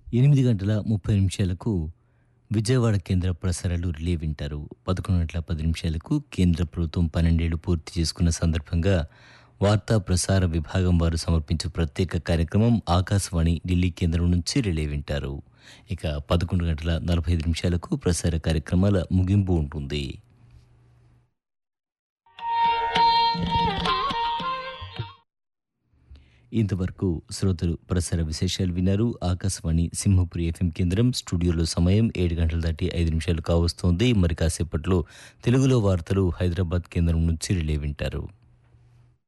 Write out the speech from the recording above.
ఎనిమిది గంటల ముప్పై నిమిషాలకు విజయవాడ కేంద్ర ప్రసారాలు రిలే వింటారు పదకొండు గంటల పది నిమిషాలకు కేంద్ర ప్రభుత్వం పన్నెండేళ్లు పూర్తి చేసుకున్న సందర్భంగా వార్తా ప్రసార విభాగం వారు సమర్పించే ప్రత్యేక కార్యక్రమం ఆకాశవాణి ఢిల్లీ కేంద్రం నుంచి రిలే వింటారు ఇక పదకొండు గంటల నలభై ఐదు నిమిషాలకు ప్రసార కార్యక్రమాల ముగింపు ఉంటుంది ఇంతవరకు శ్రోతలు ప్రసార విశేషాలు విన్నారు ఆకాశవాణి సింహపురి ఎఫ్ఎం కేంద్రం స్టూడియోలో సమయం ఏడు గంటల దాటి ఐదు నిమిషాలు కావస్తోంది మరి కాసేపట్లో తెలుగులో వార్తలు హైదరాబాద్ కేంద్రం నుంచి రిలే వింటారు